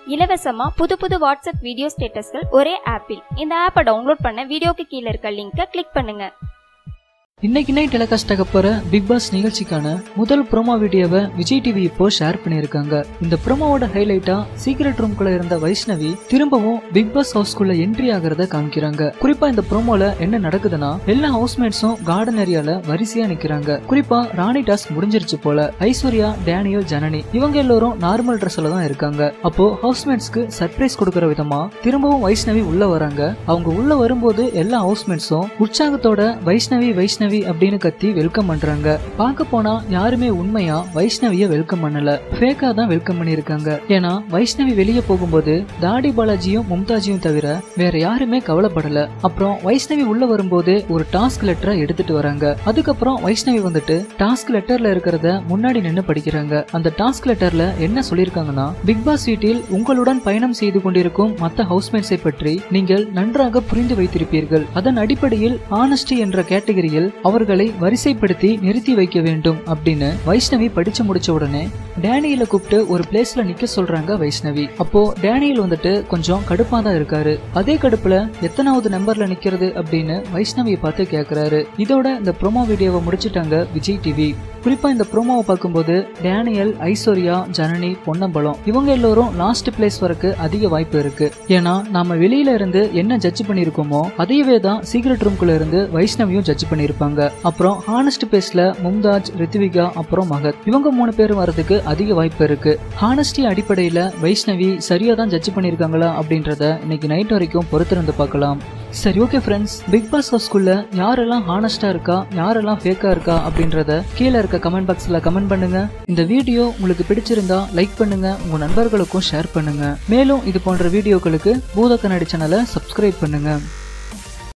இலவசமா புது புது வாட்ஸ்அப் வீடியோ ஸ்டேட்டஸ்கள் ஒரே ஆப்பில் இந்த ஆப்பை டவுன்லோட் பண்ண வீடியோக்கு கீழே இருக்க லிங்கை கிளிக் பண்ணுங்க இன்னைக்கு நைட் டெலிகாஸ்ட் ஆக போற பிக் பாஸ் நிகழ்ச்சிக்கான முதல் ப்ரோமோ வீடியோவை விஜய் டிவி இப்போ ஷேர் பண்ணியிருக்காங்க இந்த ப்ரோமோவோட ஹைலைட்டா சீக்ரெட் ரூம்குள்ள இருந்த வைஷ்ணவி திரும்பவும் பிக் பாஸ் ஹவுஸ்குள்ள என்ட்ரி ஆகிறத காமிக்கிறாங்க குறிப்பா இந்த ப்ரோமோல என்ன நடக்குதுன்னா எல்லா ஹவுஸ்மேட்ஸும் கார்டன் ஏரியால வரிசையா நிக்கிறாங்க குறிப்பா ராணி டாஸ்க் முடிஞ்சிருச்சு போல ஐஸ்வர்யா டேனியல் ஜனனி இவங்க எல்லாரும் நார்மல் ட்ரெஸ்ல தான் இருக்காங்க அப்போ ஹவுஸ்மேட்ஸ்க்கு சர்ப்ரைஸ் கொடுக்கற விதமா திரும்பவும் வைஷ்ணவி உள்ள வராங்க அவங்க உள்ள வரும்போது எல்லா ஹவுஸ்மேட்ஸும் உற்சாகத்தோட வைஷ்ணவி வைஷ்ணவி அப்படின்னு கத்தி வெல்கம் பண்றாங்க பார்க்க போனா யாருமே உண்மையா வைஷ்ணவிய வெல்கம் பண்ணல ஃபேக்கா தான் வெல்கம் பண்ணிருக்காங்க ஏன்னா வைஷ்ணவி வெளியே போகும்போது தாடி பாலாஜியும் மும்தாஜியும் தவிர வேற யாருமே கவலைப்படல அப்புறம் வைஷ்ணவி உள்ள வரும்போது ஒரு டாஸ்க் லெட்டரை எடுத்துட்டு வராங்க அதுக்கப்புறம் வைஷ்ணவி வந்துட்டு டாஸ்க் லெட்டர்ல இருக்கிறத முன்னாடி நின்னு படிக்கிறாங்க அந்த டாஸ்க் லெட்டர்ல என்ன சொல்லிருக்காங்கன்னா பிக் பாஸ் வீட்டில் உங்களுடன் பயணம் செய்து கொண்டிருக்கும் மத்த ஹவுஸ்மேட்ஸை பற்றி நீங்கள் நன்றாக புரிந்து வைத்திருப்பீர்கள் அதன் அடிப்படையில் ஆனஸ்டி என்ற கேட்டகரியில் அவர்களை வரிசைப்படுத்தி நிறுத்தி வைக்க வேண்டும் அப்படின்னு வைஷ்ணவி படிச்சு முடிச்ச உடனே டேனியலை கூப்பிட்டு ஒரு பிளேஸ்ல நிக்க சொல்றாங்க வைஷ்ணவி அப்போ டேனியல் வந்துட்டு கொஞ்சம் கடுப்பா தான் இருக்காரு அதே கடுப்புல எத்தனாவது நம்பர்ல நிக்கிறது அப்படின்னு வைஷ்ணவியை பார்த்து கேக்குறாரு இதோட இந்த ப்ரோமோ வீடியோவை முடிச்சிட்டாங்க விஜய் டிவி குறிப்பா இந்த ப்ரோமோவை பார்க்கும்போது டேனியல் ஐஸ்வர்யா ஜனனி பொன்னம்பலம் இவங்க எல்லோரும் லாஸ்ட் பிளேஸ் வரக்கு அதிக வாய்ப்பு இருக்கு ஏன்னா நாம வெளியில இருந்து என்ன ஜட்ஜ் பண்ணிருக்கோமோ அதையவே தான் சீக்ரெட் ரூம்குள்ள இருந்து வைஷ்ணவியும் ஜட்ஜ் பண்ணிருப்பாங்க அப்புறம் ஹானஸ்ட் பேஸ்ல மும்தாஜ் ரித்விகா அப்புறம் மகத் இவங்க மூணு பேரும் வரதுக்கு அதிக வாய்ப்பு இருக்கு ஹானஸ்டி அடிப்படையில வைஷ்ணவி சரியா தான் ஜட்ஜ் பண்ணிருக்காங்களா அப்படின்றத இன்னைக்கு நைட் வரைக்கும் பொறுத்திருந்து பார்க்கலாம் சரி ஓகே ஃப்ரெண்ட்ஸ் பிக் பாஸ் ஹவுஸ்குள்ள யாரெல்லாம் ஹானஸ்டா இருக்கா யாரெல்லாம் ஃபேக்கா இருக்கா அப்படின்றத கீழே இருக்க கமெண்ட் பாக்ஸ்ல கமெண்ட் பண்ணுங்க இந்த வீடியோ உங்களுக்கு பிடிச்சிருந்தா லைக் பண்ணுங்க உங்க நண்பர்களுக்கும் ஷேர் பண்ணுங்க மேலும் இது போன்ற வீடியோக்களுக்கு பூத கண்ணாடி சேனலை சப்ஸ்கிரைப் பண்ணுங்க